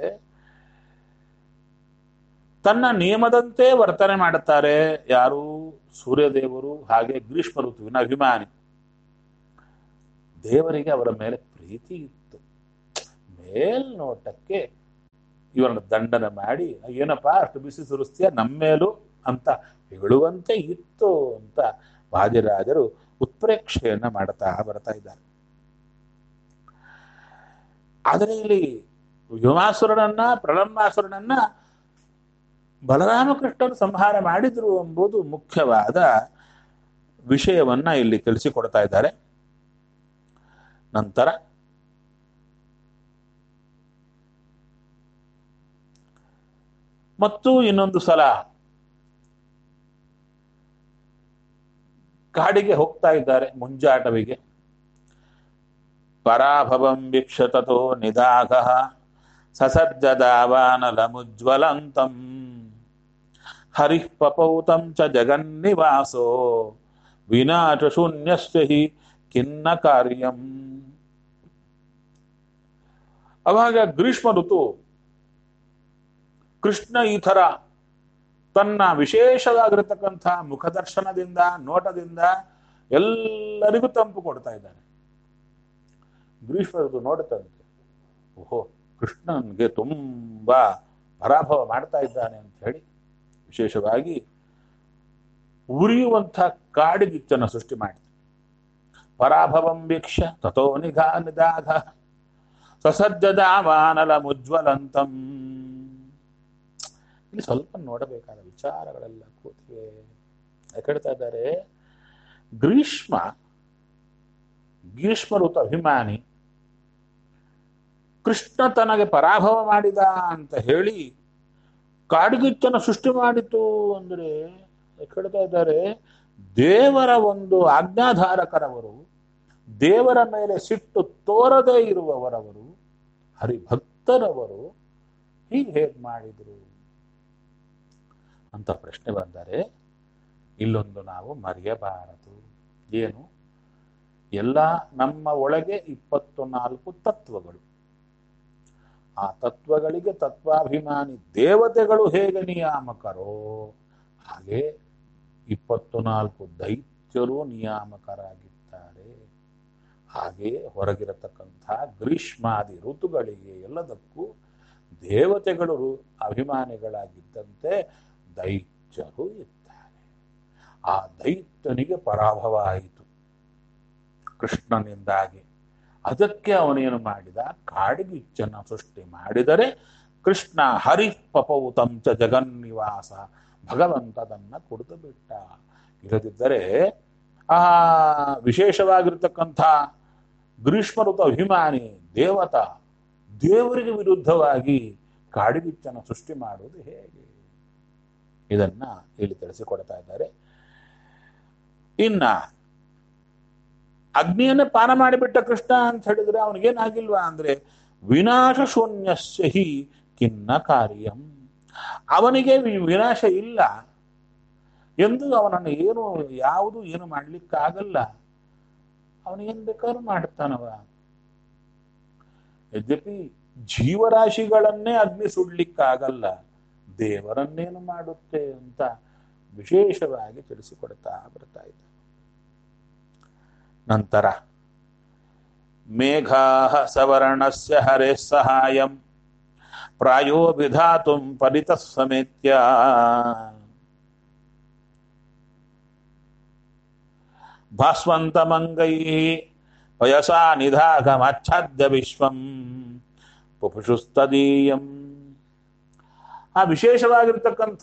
ತನ್ನ ನಿಯಮದಂತೆ ವರ್ತನೆ ಮಾಡುತ್ತಾರೆ ಯಾರು ಸೂರ್ಯದೇವರು ಹಾಗೆ ಗ್ರೀಷ್ಮ ಋತುವಿನ ಅಭಿಮಾನಿ ದೇವರಿಗೆ ಅವರ ಮೇಲೆ ಪ್ರೀತಿ ಇತ್ತು ಮೇಲ್ನೋಟಕ್ಕೆ ಇವರನ್ನು ದಂಡನ ಮಾಡಿ ಏನಪ್ಪಾ ಅಷ್ಟು ಬಿಸಿ ಸುರಿಸ್ತೀಯ ನಮ್ಮ ಮೇಲೂ ಅಂತ ಹೇಳುವಂತೆ ಇತ್ತು ಅಂತ ವಾದಿರಾಜರು ಉತ್ಪ್ರೇಕ್ಷೆಯನ್ನ ಮಾಡ್ತಾ ಬರ್ತಾ ಇದ್ದಾರೆ ಆದರೆ ಇಲ್ಲಿ ವ್ಯೋಮಾಸುರನನ್ನ ಪ್ರಳಂಬಾಸುರನನ್ನ ಬಲರಾಮಕೃಷ್ಣರು ಸಂಹಾರ ಮಾಡಿದ್ರು ಎಂಬುದು ಮುಖ್ಯವಾದ ವಿಷಯವನ್ನ ಇಲ್ಲಿ ತಿಳಿಸಿಕೊಡ್ತಾ ಇದ್ದಾರೆ ನಂತರ ಮತ್ತು ಇನ್ನೊಂದು ಸಲ ಕಾಡಿಗೆ ಹೋಗ್ತಾ ಇದ್ದಾರೆ ಮುಂಜಾಟವಿಗೆ ಪರಾಭವಂ ವೀಕ್ಷತತೋ ನಿದಾಘ ಸಸಜ್ಜದಾವಾನಲಮುಜ್ವಲಂತಂ ಹರಿಃ ಪಪೌತಂ ಚ ಜಗನ್ನಿವಾಸೋ ವಿನಾಶ ಶೂನ್ಯಸ್ಯ ಹಿ ಖಿನ್ನ ಕಾರ್ಯಂ ಅವಾಗ ಗ್ರೀಷ್ಮ ಋತು ಕೃಷ್ಣ ಈ ಥರ ತನ್ನ ವಿಶೇಷವಾಗಿರತಕ್ಕಂಥ ಮುಖದರ್ಶನದಿಂದ ನೋಟದಿಂದ ಎಲ್ಲರಿಗೂ ತಂಪು ಕೊಡ್ತಾ ಇದ್ದಾನೆ ಗ್ರೀಷ್ಮ ಋತು ನೋಡುತ್ತಂತೆ ಓಹೋ ಕೃಷ್ಣನ್ಗೆ ತುಂಬಾ ಪರಾಭವ ಮಾಡ್ತಾ ಇದ್ದಾನೆ ಅಂತ ಹೇಳಿ ವಿಶೇಷವಾಗಿ ಉರಿಯುವಂಥ ಕಾಡಿಗಿಚ್ಚನ್ನು ಸೃಷ್ಟಿ ಮಾಡಿದೆ ಪರಾಭವಂ ವೀಕ್ಷ್ಯ ತಥೋ ನಿಘಾ ನಿದಾಘ ಸಸಜ್ಜದಾವಾನಲ ಮುಜ್ವಲಂತಂ ಇಲ್ಲಿ ಸ್ವಲ್ಪ ನೋಡಬೇಕಾದ ವಿಚಾರಗಳೆಲ್ಲ ಕೂತಿವೆ ಹೇಳ್ತಾ ಇದ್ದಾರೆ ಗ್ರೀಷ್ಮ ಗ್ರೀಷ್ಮ ಋತು ಅಭಿಮಾನಿ ಕೃಷ್ಣ ತನಗೆ ಪರಾಭವ ಮಾಡಿದ ಅಂತ ಹೇಳಿ ಕಾಡ್ಗಿಚ್ಚನ್ನು ಸೃಷ್ಟಿ ಮಾಡಿತು ಅಂದ್ರೆ ಹೇಳ್ತಾ ಇದ್ದಾರೆ ದೇವರ ಒಂದು ಆಜ್ಞಾಧಾರಕರವರು ದೇವರ ಮೇಲೆ ಸಿಟ್ಟು ತೋರದೇ ಇರುವವರವರು ಹರಿಭಕ್ತರವರು ಹೀಗೆ ಹೇಗ್ ಮಾಡಿದ್ರು ಅಂತ ಪ್ರಶ್ನೆ ಬಂದರೆ ಇಲ್ಲೊಂದು ನಾವು ಮರೆಯಬಾರದು ಏನು ಎಲ್ಲ ನಮ್ಮ ಒಳಗೆ ಇಪ್ಪತ್ತು ನಾಲ್ಕು ತತ್ವಗಳು ಆ ತತ್ವಗಳಿಗೆ ತತ್ವಾಭಿಮಾನಿ ದೇವತೆಗಳು ಹೇಗೆ ನಿಯಾಮಕರೋ ಹಾಗೆ ಇಪ್ಪತ್ತು ನಾಲ್ಕು ದೈತ್ಯರು ನಿಯಾಮಕರಾಗಿದ್ದಾರೆ ಹಾಗೆ ಹೊರಗಿರತಕ್ಕಂಥ ಗ್ರೀಷ್ಮಾದಿ ಋತುಗಳಿಗೆ ಎಲ್ಲದಕ್ಕೂ ದೇವತೆಗಳು ರು- ಅಭಿಮಾನಿಗಳಾಗಿದ್ದಂತೆ ದೈತ್ಯರು ಇದ್ದಾರೆ ಆ ದೈತ್ಯನಿಗೆ ಪರಾಭವ ಆಯಿತು ಕೃಷ್ಣನಿಂದಾಗಿ ಅದಕ್ಕೆ ಅವನೇನು ಮಾಡಿದ ಕಾಡಿಗಿಚ್ಚನ್ನ ಸೃಷ್ಟಿ ಮಾಡಿದರೆ ಕೃಷ್ಣ ಹರಿ ಪಪೌತಂ ಚ ಜಗನ್ನಿವಾಸ ಭಗವಂತದನ್ನ ಕುಡಿದು ಬಿಟ್ಟ ಇಲ್ಲದಿದ್ದರೆ ಆ ವಿಶೇಷವಾಗಿರ್ತಕ್ಕಂಥ ಗ್ರೀಷ್ಮ ಋತು ಅಭಿಮಾನಿ ದೇವತ ದೇವರಿಗೆ ವಿರುದ್ಧವಾಗಿ ಕಾಡಿಗಿಚ್ಚನ್ನು ಸೃಷ್ಟಿ ಮಾಡುವುದು ಹೇಗೆ ಇದನ್ನ ಇಲ್ಲಿ ತಿಳಿಸಿಕೊಡ್ತಾ ಇದ್ದಾರೆ ಇನ್ನ ಅಗ್ನಿಯನ್ನ ಪಾನ ಮಾಡಿಬಿಟ್ಟ ಕೃಷ್ಣ ಅಂತ ಹೇಳಿದ್ರೆ ಅವನಿಗೇನಾಗಿಲ್ವಾ ಅಂದ್ರೆ ವಿನಾಶ ಶೂನ್ಯಸ್ಯ ಹಿ ಖಿನ್ನ ಕಾರ್ಯಂ ಅವನಿಗೆ ವಿ- ವಿನಾಶ ಇಲ್ಲ ಎಂದು ಅವನನ್ನು ಏನು ಯಾವುದು ಏನು ಮಾಡ್ಲಿಕ್ಕಾಗಲ್ಲ ಅವನು ಏನ್ ಬೇಕಾದ್ರೂ ಮಾಡ್ತಾನವ ಯದ್ಯಪಿ ಜೀವರಾಶಿಗಳನ್ನೇ ಅಗ್ನಿ ಸುಡ್ಲಿಕ್ಕಾಗಲ್ಲ ದೇವರನ್ನೇನು ಮಾಡುತ್ತೆ ಅಂತ ವಿಶೇಷವಾಗಿ ತಿಳಿಸಿಕೊಡ್ತಾ ಬರ್ತಾ ಇದ್ದ ನಂತರ ಮೇಘಾ ಸವರ್ಣಸ್ಯ ಹರೇ ಸಹಾಯಂ ಪ್ರಾಯೋ ವಿಧಾತುಂ ಪರಿತ ಸಮೇತ್ಯ ಭಾಸ್ವಂತಮಂಗೈ ವಯಸಾ ನಿಧಾಗಮಾಚ್ಛಾದ್ಯ ವಿಶ್ವಂ ಪುಪುಷುಸ್ತದೀಯಂ ಆ ವಿಶೇಷವಾಗಿರ್ತಕ್ಕಂಥ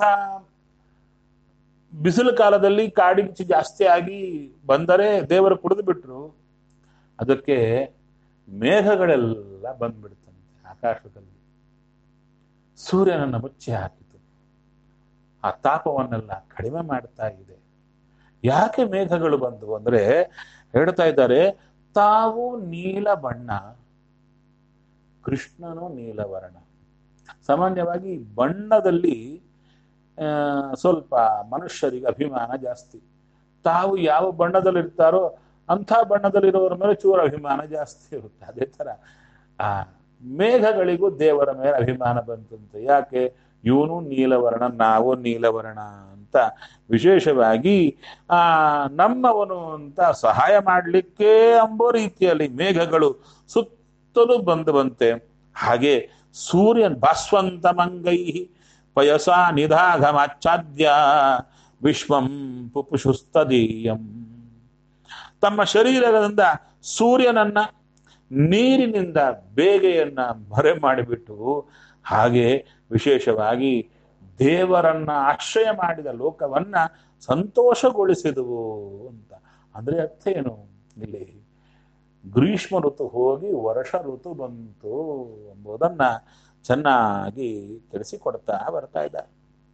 ಬಿಸಿಲು ಕಾಲದಲ್ಲಿ ಕಾಡಿಗಿಚ್ಚು ಜಾಸ್ತಿ ಆಗಿ ಬಂದರೆ ದೇವರು ಕುಡಿದು ಬಿಟ್ರು ಅದಕ್ಕೆ ಮೇಘಗಳೆಲ್ಲ ಬಂದ್ಬಿಡ್ತಂತೆ ಆಕಾಶದಲ್ಲಿ ಸೂರ್ಯನನ್ನು ಮುಚ್ಚಿ ಹಾಕಿತು ಆ ತಾಪವನ್ನೆಲ್ಲ ಕಡಿಮೆ ಮಾಡ್ತಾ ಇದೆ ಯಾಕೆ ಮೇಘಗಳು ಬಂದವು ಅಂದ್ರೆ ಹೇಳ್ತಾ ಇದ್ದಾರೆ ತಾವು ನೀಲ ಬಣ್ಣ ಕೃಷ್ಣನು ನೀಲವರ್ಣ ಸಾಮಾನ್ಯವಾಗಿ ಬಣ್ಣದಲ್ಲಿ ಆ, ಸ್ವಲ್ಪ ಮನುಷ್ಯರಿಗೆ ಅಭಿಮಾನ ಜಾಸ್ತಿ ತಾವು ಯಾವ ಬಣ್ಣದಲ್ಲಿ ಇರ್ತಾರೋ ಅಂಥ ಬಣ್ಣದಲ್ಲಿರೋರ ಮೇಲೆ ಚೂರ ಅಭಿಮಾನ ಜಾಸ್ತಿ ಇರುತ್ತೆ ಅದೇ ತರ ಆ ಮೇಘಗಳಿಗೂ ದೇವರ ಮೇಲೆ ಅಭಿಮಾನ ಬಂತಂತೆ ಯಾಕೆ ಇವನು ನೀಲವರ್ಣ ನಾವು ನೀಲವರ್ಣ ಅಂತ ವಿಶೇಷವಾಗಿ ಆ ನಮ್ಮವನು ಅಂತ ಸಹಾಯ ಮಾಡಲಿಕ್ಕೆ ಎಂಬೋ ರೀತಿಯಲ್ಲಿ ಮೇಘಗಳು ಸುತ್ತಲೂ ಬಂದು ಬಂತೆ ಹಾಗೆ ಸೂರ್ಯನ್ ಭಾಸ್ವಂತ ಮಂಗೈ ಪಯಸಾ ನಿಧಾಘಮಾಚ್ಛಾದ್ಯ ವಿಶ್ವಂ ಪುಪುಷುಸ್ತದೀಯಂ ತಮ್ಮ ಶರೀರದಿಂದ ಸೂರ್ಯನನ್ನ ನೀರಿನಿಂದ ಬೇಗೆಯನ್ನ ಮರೆ ಮಾಡಿಬಿಟ್ಟು ಹಾಗೆ ವಿಶೇಷವಾಗಿ ದೇವರನ್ನ ಆಶ್ರಯ ಮಾಡಿದ ಲೋಕವನ್ನ ಸಂತೋಷಗೊಳಿಸಿದವು ಅಂತ ಅಂದ್ರೆ ಅರ್ಥ ಏನು ಇಲ್ಲಿ ಗ್ರೀಷ್ಮ ಋತು ಹೋಗಿ ವರ್ಷ ಋತು ಬಂತು ಎಂಬುದನ್ನ ಚೆನ್ನಾಗಿ ತಿಳಿಸಿಕೊಡ್ತಾ ಬರ್ತಾ ಇದ್ದಾರೆ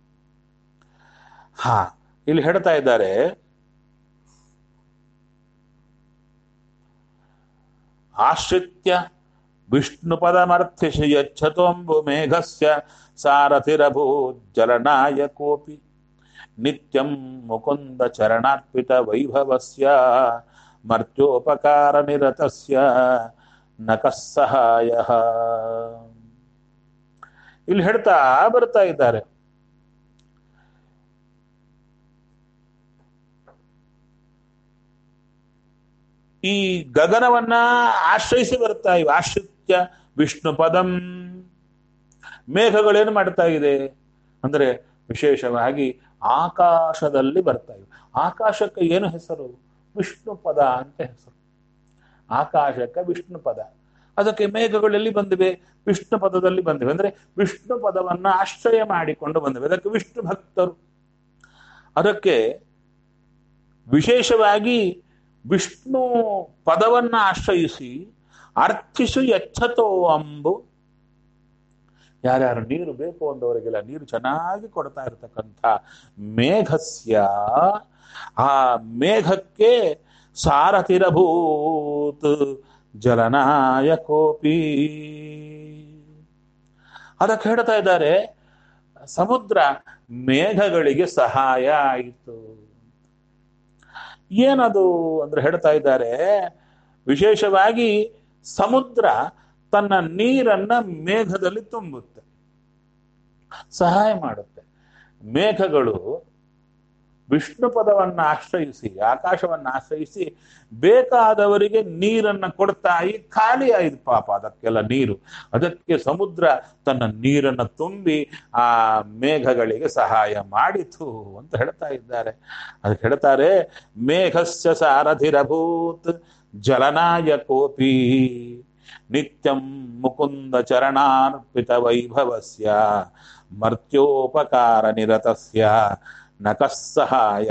ಹಾ ಇಲ್ಲಿ ಹೇಳ್ತಾ ಇದ್ದಾರೆ ಆಶ್ರಿತ್ಯ ವಿಷ್ಣುಪದಮರ್ಥಿಸಿ ಯಚ್ಛತೋಂಬು ಮೇಘಸ್ಯ ಸಾರಥಿರಭೂಜ್ಜಲನಾಯ ಕೋಪಿ ನಿತ್ಯಂ ಮುಕುಂದ ಚರಣಾರ್ಪಿತ ವೈಭವಸ್ಯ ಮರ್ತ್ಯೋಪಕಾರ ನಿರತಸ್ಯ ನಕಸ್ಸಹಾಯ ಇಲ್ಲಿ ಹೇಳ್ತಾ ಬರ್ತಾ ಇದ್ದಾರೆ ಈ ಗಗನವನ್ನ ಆಶ್ರಯಿಸಿ ಬರ್ತಾ ಇವೆ ಆಶ್ರಿತ್ಯ ವಿಷ್ಣು ಪದಂ ಮೇಘಗಳೇನು ಮಾಡ್ತಾ ಇದೆ ಅಂದ್ರೆ ವಿಶೇಷವಾಗಿ ಆಕಾಶದಲ್ಲಿ ಬರ್ತಾ ಇವೆ ಆಕಾಶಕ್ಕೆ ಏನು ಹೆಸರು ವಿಷ್ಣು ಪದ ಅಂತ ಹೆಸರು ಆಕಾಶಕ್ಕೆ ವಿಷ್ಣು ಪದ ಅದಕ್ಕೆ ಮೇಘಗಳೆಲ್ಲಿ ಬಂದಿವೆ ವಿಷ್ಣು ಪದದಲ್ಲಿ ಬಂದಿವೆ ಅಂದ್ರೆ ವಿಷ್ಣು ಪದವನ್ನ ಆಶ್ರಯ ಮಾಡಿಕೊಂಡು ಬಂದಿವೆ ಅದಕ್ಕೆ ವಿಷ್ಣು ಭಕ್ತರು ಅದಕ್ಕೆ ವಿಶೇಷವಾಗಿ ವಿಷ್ಣು ಪದವನ್ನ ಆಶ್ರಯಿಸಿ ಅರ್ಥಿಸು ಎಚ್ಚತೋ ಅಂಬು ಯಾರ್ಯಾರು ನೀರು ಬೇಕು ಅಂದವರಿಗೆಲ್ಲ ನೀರು ಚೆನ್ನಾಗಿ ಕೊಡ್ತಾ ಇರತಕ್ಕಂಥ ಮೇಘಸ್ಯ ಆ ಮೇಘಕ್ಕೆ ಸಾರಥಿರಭೂತ್ ಜಲನಾಯ ಕೋಪಿ ಅದಕ್ಕೆ ಹೇಳ್ತಾ ಇದ್ದಾರೆ ಸಮುದ್ರ ಮೇಘಗಳಿಗೆ ಸಹಾಯ ಆಯಿತು ಏನದು ಅಂದ್ರೆ ಹೇಳ್ತಾ ಇದ್ದಾರೆ ವಿಶೇಷವಾಗಿ ಸಮುದ್ರ ತನ್ನ ನೀರನ್ನ ಮೇಘದಲ್ಲಿ ತುಂಬುತ್ತೆ ಸಹಾಯ ಮಾಡುತ್ತೆ ಮೇಘಗಳು ವಿಷ್ಣು ಪದವನ್ನ ಆಶ್ರಯಿಸಿ ಆಕಾಶವನ್ನ ಆಶ್ರಯಿಸಿ ಬೇಕಾದವರಿಗೆ ನೀರನ್ನ ಕೊಡ್ತಾ ಈ ಖಾಲಿ ಆಯ್ತು ಪಾಪ ಅದಕ್ಕೆಲ್ಲ ನೀರು ಅದಕ್ಕೆ ಸಮುದ್ರ ತನ್ನ ನೀರನ್ನ ತುಂಬಿ ಆ ಮೇಘಗಳಿಗೆ ಸಹಾಯ ಮಾಡಿತು ಅಂತ ಹೇಳ್ತಾ ಇದ್ದಾರೆ ಅದಕ್ಕೆ ಹೇಳ್ತಾರೆ ಮೇಘಸ್ಯ ಸಾರಥಿರಭೂತ್ ಜಲನಾಯ ಕೋಪಿ ನಿತ್ಯಂ ಮುಕುಂದ ಚರಣಾರ್ಪಿತ ವೈಭವಸ್ಯ ಮರ್ತ್ಯೋಪಕಾರ ನಿರತಸ್ಯ ನಕಸ್ಸಹಾಯ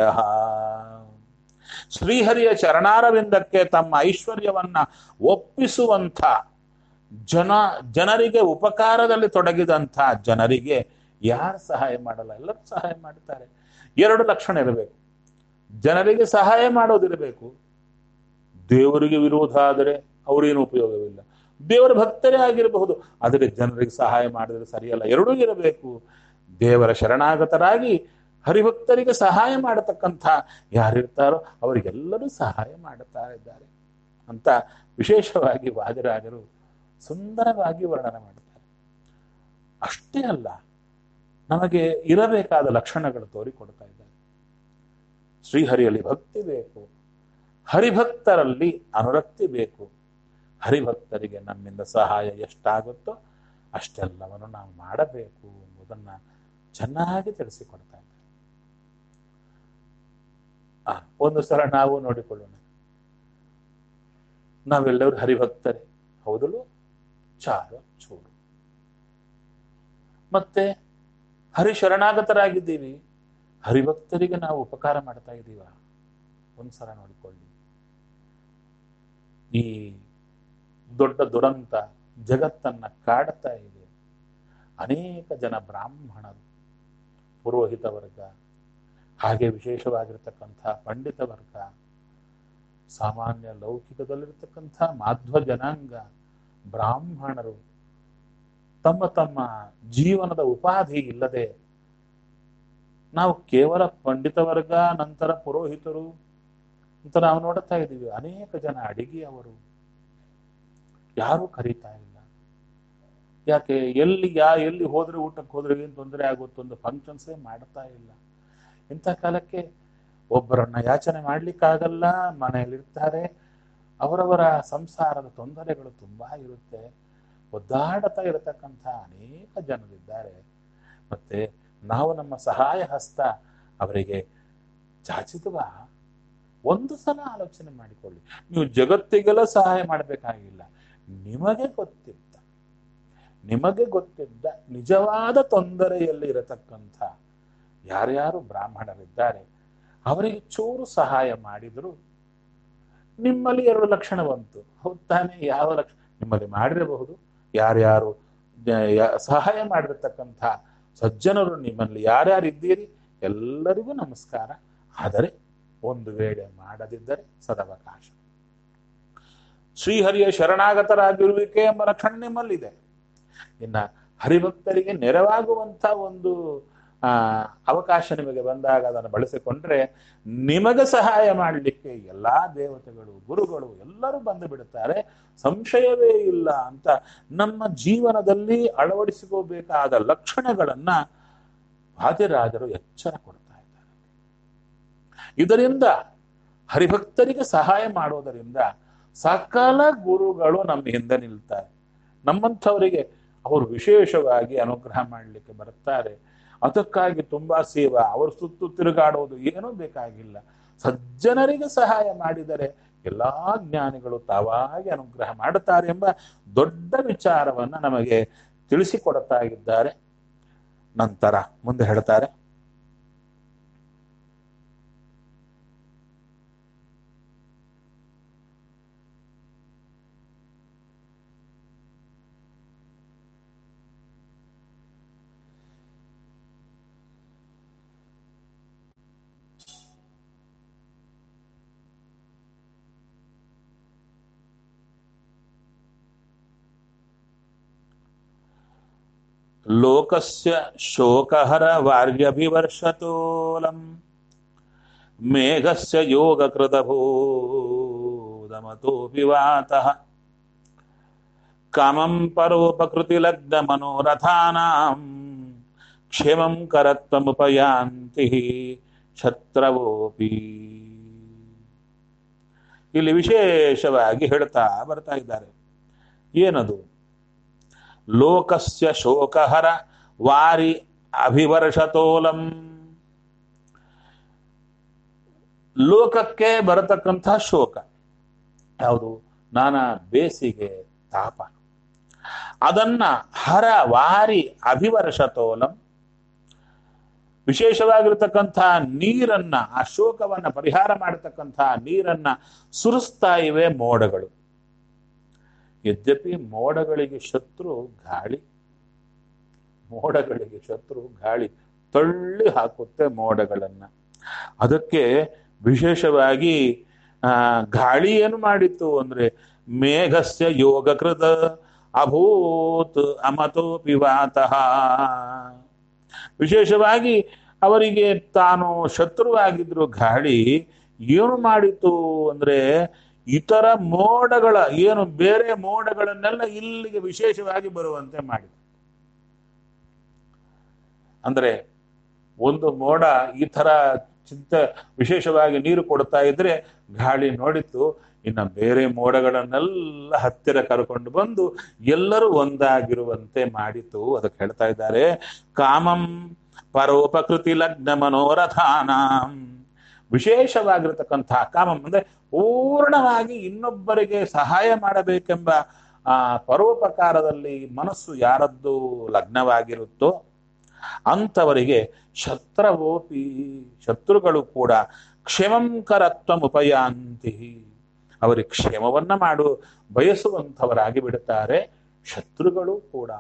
ಶ್ರೀಹರಿಯ ಚರಣಾರವಿಂದಕ್ಕೆ ತಮ್ಮ ಐಶ್ವರ್ಯವನ್ನ ಒಪ್ಪಿಸುವಂಥ ಜನ ಜನರಿಗೆ ಉಪಕಾರದಲ್ಲಿ ತೊಡಗಿದಂಥ ಜನರಿಗೆ ಯಾರು ಸಹಾಯ ಮಾಡಲ್ಲ ಎಲ್ಲರೂ ಸಹಾಯ ಮಾಡ್ತಾರೆ ಎರಡು ಲಕ್ಷಣ ಇರಬೇಕು ಜನರಿಗೆ ಸಹಾಯ ಮಾಡೋದಿರಬೇಕು ದೇವರಿಗೆ ವಿರೋಧ ಆದರೆ ಅವರೇನು ಉಪಯೋಗವಿಲ್ಲ ದೇವರ ಭಕ್ತರೇ ಆಗಿರಬಹುದು ಆದರೆ ಜನರಿಗೆ ಸಹಾಯ ಮಾಡಿದ್ರೆ ಸರಿಯಲ್ಲ ಎರಡೂ ಇರಬೇಕು ದೇವರ ಶರಣಾಗತರಾಗಿ ಹರಿಭಕ್ತರಿಗೆ ಸಹಾಯ ಮಾಡತಕ್ಕಂಥ ಯಾರಿರ್ತಾರೋ ಅವರಿಗೆಲ್ಲರೂ ಸಹಾಯ ಮಾಡುತ್ತಾ ಇದ್ದಾರೆ ಅಂತ ವಿಶೇಷವಾಗಿ ವಾದಿರಾಜರು ಸುಂದರವಾಗಿ ವರ್ಣನೆ ಮಾಡ್ತಾರೆ ಅಷ್ಟೇ ಅಲ್ಲ ನಮಗೆ ಇರಬೇಕಾದ ಲಕ್ಷಣಗಳು ತೋರಿಕೊಡ್ತಾ ಇದ್ದಾರೆ ಶ್ರೀಹರಿಯಲ್ಲಿ ಭಕ್ತಿ ಬೇಕು ಹರಿಭಕ್ತರಲ್ಲಿ ಅನುರಕ್ತಿ ಬೇಕು ಹರಿಭಕ್ತರಿಗೆ ನಮ್ಮಿಂದ ಸಹಾಯ ಎಷ್ಟಾಗುತ್ತೋ ಅಷ್ಟೆಲ್ಲವನ್ನು ನಾವು ಮಾಡಬೇಕು ಎಂಬುದನ್ನ ಚೆನ್ನಾಗಿ ತಿಳಿಸಿಕೊಡ್ತಾ ಇದ್ದಾರೆ ಆ ಒಂದು ಸಲ ನಾವು ನೋಡಿಕೊಳ್ಳೋಣ ನಾವೆಲ್ಲರೂ ಹರಿಭಕ್ತರೇ ಹೌದಲು ಚಾರ ಚೂರು ಮತ್ತೆ ಹರಿ ಶರಣಾಗತರಾಗಿದ್ದೀವಿ ಹರಿಭಕ್ತರಿಗೆ ನಾವು ಉಪಕಾರ ಮಾಡ್ತಾ ಇದ್ದೀವ ಒಂದ್ಸಲ ನೋಡಿಕೊಳ್ಳಿ ಈ ದೊಡ್ಡ ದುರಂತ ಜಗತ್ತನ್ನ ಕಾಡ್ತಾ ಇದೆ ಅನೇಕ ಜನ ಬ್ರಾಹ್ಮಣರು ಪುರೋಹಿತ ವರ್ಗ ಹಾಗೆ ವಿಶೇಷವಾಗಿರ್ತಕ್ಕಂಥ ಪಂಡಿತ ವರ್ಗ ಸಾಮಾನ್ಯ ಲೌಕಿಕದಲ್ಲಿರ್ತಕ್ಕಂಥ ಮಾಧ್ವ ಜನಾಂಗ ಬ್ರಾಹ್ಮಣರು ತಮ್ಮ ತಮ್ಮ ಜೀವನದ ಉಪಾಧಿ ಇಲ್ಲದೆ ನಾವು ಕೇವಲ ಪಂಡಿತ ವರ್ಗ ನಂತರ ಪುರೋಹಿತರು ಅಂತ ನಾವು ನೋಡುತ್ತಾ ಇದ್ದೀವಿ ಅನೇಕ ಜನ ಅಡಿಗೆ ಅವರು ಯಾರೂ ಕರೀತಾ ಇಲ್ಲ ಯಾಕೆ ಎಲ್ಲಿ ಯಾ ಎಲ್ಲಿ ಹೋದ್ರೆ ಊಟಕ್ಕೆ ಹೋದ್ರೆ ಏನು ತೊಂದರೆ ಆಗುತ್ತೋ ಒಂದು ಫಂಕ್ಷನ್ಸೇ ಮಾಡ್ತಾ ಇಲ್ಲ ಇಂಥ ಕಾಲಕ್ಕೆ ಒಬ್ಬರನ್ನ ಯಾಚನೆ ಮಾಡ್ಲಿಕ್ಕಾಗಲ್ಲ ಮನೆಯಲ್ಲಿರ್ತಾರೆ ಅವರವರ ಸಂಸಾರದ ತೊಂದರೆಗಳು ತುಂಬಾ ಇರುತ್ತೆ ಒದ್ದಾಡತಾ ಇರತಕ್ಕಂಥ ಅನೇಕ ಜನರಿದ್ದಾರೆ ಮತ್ತೆ ನಾವು ನಮ್ಮ ಸಹಾಯ ಹಸ್ತ ಅವರಿಗೆ ಚಾಚಿದುವ ಒಂದು ಸಲ ಆಲೋಚನೆ ಮಾಡಿಕೊಳ್ಳಿ ನೀವು ಜಗತ್ತಿಗೆಲ್ಲ ಸಹಾಯ ಮಾಡಬೇಕಾಗಿಲ್ಲ ನಿಮಗೆ ಗೊತ್ತಿದ್ದ ನಿಮಗೆ ಗೊತ್ತಿದ್ದ ನಿಜವಾದ ತೊಂದರೆಯಲ್ಲಿ ಇರತಕ್ಕಂಥ ಯಾರ್ಯಾರು ಬ್ರಾಹ್ಮಣರಿದ್ದಾರೆ ಅವರಿಗೆ ಚೂರು ಸಹಾಯ ಮಾಡಿದ್ರು ನಿಮ್ಮಲ್ಲಿ ಎರಡು ಲಕ್ಷಣ ಬಂತು ಹೌದ್ ತಾನೇ ಯಾವ ಲಕ್ಷಣ ನಿಮ್ಮಲ್ಲಿ ಮಾಡಿರಬಹುದು ಯಾರ್ಯಾರು ಜ- ಯ- ಸಹಾಯ ಮಾಡಿರ್ತಕ್ಕಂಥ ಸಜ್ಜನರು ನಿಮ್ಮಲ್ಲಿ ಯಾರ್ಯಾರು ಇದ್ದೀರಿ ಎಲ್ಲರಿಗೂ ನಮಸ್ಕಾರ ಆದರೆ ಒಂದು ವೇಳೆ ಮಾಡದಿದ್ದರೆ ಸದವಕಾಶ ಶ್ರೀಹರಿಯ ಶರಣಾಗತರಾಗಿರುವಿಕೆ ಎಂಬ ಲಕ್ಷಣ ನಿಮ್ಮಲ್ಲಿದೆ ಇನ್ನ ಹರಿಭಕ್ತರಿಗೆ ನೆರವಾಗುವಂತ ಒಂದು ಆ ಅವಕಾಶ ನಿಮಗೆ ಬಂದಾಗ ಅದನ್ನು ಬಳಸಿಕೊಂಡ್ರೆ ನಿಮಗೆ ಸಹಾಯ ಮಾಡಲಿಕ್ಕೆ ಎಲ್ಲಾ ದೇವತೆಗಳು ಗುರುಗಳು ಎಲ್ಲರೂ ಬಂದು ಬಿಡುತ್ತಾರೆ ಸಂಶಯವೇ ಇಲ್ಲ ಅಂತ ನಮ್ಮ ಜೀವನದಲ್ಲಿ ಅಳವಡಿಸಿಕೋಬೇಕಾದ ಲಕ್ಷಣಗಳನ್ನ ವಾದಿರಾಜರು ಎಚ್ಚರ ಕೊಡ್ತಾ ಇದ್ದಾರೆ ಇದರಿಂದ ಹರಿಭಕ್ತರಿಗೆ ಸಹಾಯ ಮಾಡೋದರಿಂದ ಸಕಲ ಗುರುಗಳು ನಮ್ಮ ಹಿಂದೆ ನಿಲ್ತಾರೆ ನಮ್ಮಂಥವರಿಗೆ ಅವರು ವಿಶೇಷವಾಗಿ ಅನುಗ್ರಹ ಮಾಡಲಿಕ್ಕೆ ಬರ್ತಾರೆ ಅದಕ್ಕಾಗಿ ತುಂಬಾ ಸೇವಾ ಅವರು ಸುತ್ತು ತಿರುಗಾಡೋದು ಏನೂ ಬೇಕಾಗಿಲ್ಲ ಸಜ್ಜನರಿಗೆ ಸಹಾಯ ಮಾಡಿದರೆ ಎಲ್ಲಾ ಜ್ಞಾನಿಗಳು ತಾವಾಗಿ ಅನುಗ್ರಹ ಮಾಡುತ್ತಾರೆ ಎಂಬ ದೊಡ್ಡ ವಿಚಾರವನ್ನ ನಮಗೆ ತಿಳಿಸಿಕೊಡ್ತಾ ಇದ್ದಾರೆ ನಂತರ ಮುಂದೆ ಹೇಳ್ತಾರೆ ಲೋಕಸ್ಯ ಶೋಕಹರ ವಾರ್ಯಭಿವರ್ಷತೋಲಂ ಮೇಘಸ್ಯ ಯೋಗಕೃತಭೂದಮತೋಪಿ ವಾತಃ ಕಾಮಂ ಪರೋಪಕೃತಿ ಲಗ್ನ ಮನೋರಥಾನಾಂ ಕ್ಷೇಮಂ ಕರತ್ವಮುಪಯಾಂತಿ ಛತ್ರವೋಪಿ ಇಲ್ಲಿ ವಿಶೇಷವಾಗಿ ಹೇಳ್ತಾ ಬರ್ತಾ ಇದ್ದಾರೆ ಏನದು ಲೋಕಸ್ಯ ಶೋಕಹರ ವಾರಿ ಅಭಿವರ್ಷತೋಲಂ ಲೋಕಕ್ಕೆ ಬರತಕ್ಕಂಥ ಶೋಕ ಯಾವುದು ನಾನಾ ಬೇಸಿಗೆ ತಾಪ ಅದನ್ನ ಹರ ವಾರಿ ಅಭಿವರ್ಷತೋಲಂ ವಿಶೇಷವಾಗಿರತಕ್ಕಂಥ ನೀರನ್ನ ಆ ಶೋಕವನ್ನ ಪರಿಹಾರ ಮಾಡತಕ್ಕಂಥ ನೀರನ್ನ ಸುರಿಸ್ತಾ ಇವೆ ಮೋಡಗಳು ಯದ್ಯಪಿ ಮೋಡಗಳಿಗೆ ಶತ್ರು ಗಾಳಿ ಮೋಡಗಳಿಗೆ ಶತ್ರು ಗಾಳಿ ತಳ್ಳಿ ಹಾಕುತ್ತೆ ಮೋಡಗಳನ್ನ ಅದಕ್ಕೆ ವಿಶೇಷವಾಗಿ ಆ ಗಾಳಿ ಏನು ಮಾಡಿತ್ತು ಅಂದ್ರೆ ಮೇಘಸ್ಯ ಯೋಗಕೃತ ಅಭೂತ್ ಅಮತೋಪಿ ವಾತಃ ವಿಶೇಷವಾಗಿ ಅವರಿಗೆ ತಾನು ಶತ್ರುವಾಗಿದ್ರು ಗಾಳಿ ಏನು ಮಾಡಿತು ಅಂದ್ರೆ ಇತರ ಮೋಡಗಳ ಏನು ಬೇರೆ ಮೋಡಗಳನ್ನೆಲ್ಲ ಇಲ್ಲಿಗೆ ವಿಶೇಷವಾಗಿ ಬರುವಂತೆ ಮಾಡಿತು ಅಂದ್ರೆ ಒಂದು ಮೋಡ ಈ ತರ ಚಿಂತ ವಿಶೇಷವಾಗಿ ನೀರು ಕೊಡ್ತಾ ಇದ್ರೆ ಗಾಳಿ ನೋಡಿತ್ತು ಇನ್ನ ಬೇರೆ ಮೋಡಗಳನ್ನೆಲ್ಲ ಹತ್ತಿರ ಕರ್ಕೊಂಡು ಬಂದು ಎಲ್ಲರೂ ಒಂದಾಗಿರುವಂತೆ ಮಾಡಿತು ಅದಕ್ಕೆ ಹೇಳ್ತಾ ಇದ್ದಾರೆ ಕಾಮಂ ಪರೋಪಕೃತಿ ಲಗ್ನ ಮನೋರಥಾನಾಂ ವಿಶೇಷವಾಗಿರತಕ್ಕಂಥ ಕಾಮಂ ಅಂದ್ರೆ ಪೂರ್ಣವಾಗಿ ಇನ್ನೊಬ್ಬರಿಗೆ ಸಹಾಯ ಮಾಡಬೇಕೆಂಬ ಆ ಪರೋಪಕಾರದಲ್ಲಿ ಮನಸ್ಸು ಯಾರದ್ದು ಲಗ್ನವಾಗಿರುತ್ತೋ ಅಂಥವರಿಗೆ ಶತ್ರವೋಪಿ ಶತ್ರುಗಳು ಕೂಡ ಕ್ಷೇಮಂಕರತ್ವ ಉಪಯಾಂತಿ ಅವರಿಗೆ ಕ್ಷೇಮವನ್ನ ಮಾಡು ಬಯಸುವಂಥವರಾಗಿ ಬಿಡುತ್ತಾರೆ ಶತ್ರುಗಳು ಕೂಡ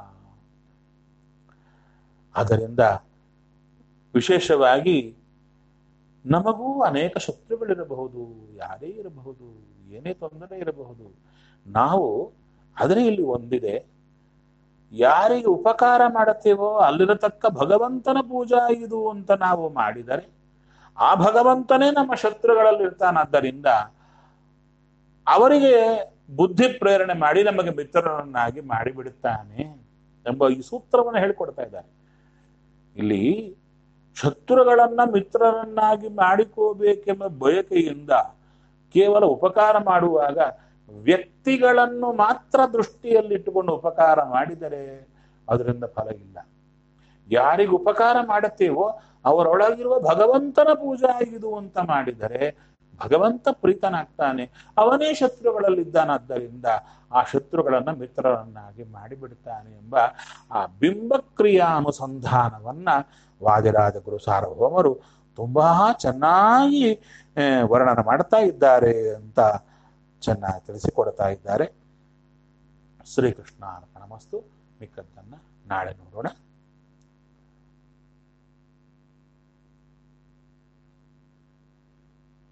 ಆದ್ದರಿಂದ ವಿಶೇಷವಾಗಿ ನಮಗೂ ಅನೇಕ ಶತ್ರುಗಳಿರಬಹುದು ಯಾರೇ ಇರಬಹುದು ಏನೇ ತೊಂದರೆ ಇರಬಹುದು ನಾವು ಆದರೆ ಇಲ್ಲಿ ಒಂದಿದೆ ಯಾರಿಗೆ ಉಪಕಾರ ಮಾಡುತ್ತೇವೋ ಅಲ್ಲಿರತಕ್ಕ ಭಗವಂತನ ಪೂಜಾ ಇದು ಅಂತ ನಾವು ಮಾಡಿದರೆ ಆ ಭಗವಂತನೇ ನಮ್ಮ ಶತ್ರುಗಳಲ್ಲಿ ಇರ್ತಾನಾದ್ದರಿಂದ ಅವರಿಗೆ ಬುದ್ಧಿ ಪ್ರೇರಣೆ ಮಾಡಿ ನಮಗೆ ಮಿತ್ರರನ್ನಾಗಿ ಮಾಡಿಬಿಡುತ್ತಾನೆ ಎಂಬ ಈ ಸೂತ್ರವನ್ನು ಹೇಳಿಕೊಡ್ತಾ ಇದ್ದಾರೆ ಇಲ್ಲಿ ಶತ್ರುಗಳನ್ನ ಮಿತ್ರರನ್ನಾಗಿ ಮಾಡಿಕೋಬೇಕೆಂಬ ಬಯಕೆಯಿಂದ ಕೇವಲ ಉಪಕಾರ ಮಾಡುವಾಗ ವ್ಯಕ್ತಿಗಳನ್ನು ಮಾತ್ರ ದೃಷ್ಟಿಯಲ್ಲಿಟ್ಟುಕೊಂಡು ಉಪಕಾರ ಮಾಡಿದರೆ ಅದರಿಂದ ಫಲ ಇಲ್ಲ ಯಾರಿಗೆ ಉಪಕಾರ ಮಾಡುತ್ತೇವೋ ಅವರೊಳಗಿರುವ ಭಗವಂತನ ಪೂಜಾ ಇದು ಅಂತ ಮಾಡಿದರೆ ಭಗವಂತ ಪ್ರೀತನಾಗ್ತಾನೆ ಅವನೇ ಶತ್ರುಗಳಲ್ಲಿದ್ದಾನಾದ್ದರಿಂದ ಆ ಶತ್ರುಗಳನ್ನ ಮಿತ್ರರನ್ನಾಗಿ ಮಾಡಿಬಿಡ್ತಾನೆ ಎಂಬ ಆ ಬಿಂಬಕ್ರಿಯಾ ಅನುಸಂಧಾನವನ್ನ ವಾದಿರಾಜ ಗುರು ಸಾರ್ವಭೌಮರು ತುಂಬಾ ಚೆನ್ನಾಗಿ ಆ, ವರ್ಣನ ಮಾಡ್ತಾ ಇದ್ದಾರೆ ಅಂತ ಚೆನ್ನಾಗಿ ತಿಳಿಸಿಕೊಡ್ತಾ ಇದ್ದಾರೆ ಶ್ರೀಕೃಷ್ಣ ಅರ್ಪಣಮಸ್ತು ಮಿಕ್ಕದ್ದನ್ನ ನಾಳೆ ನೋಡೋಣ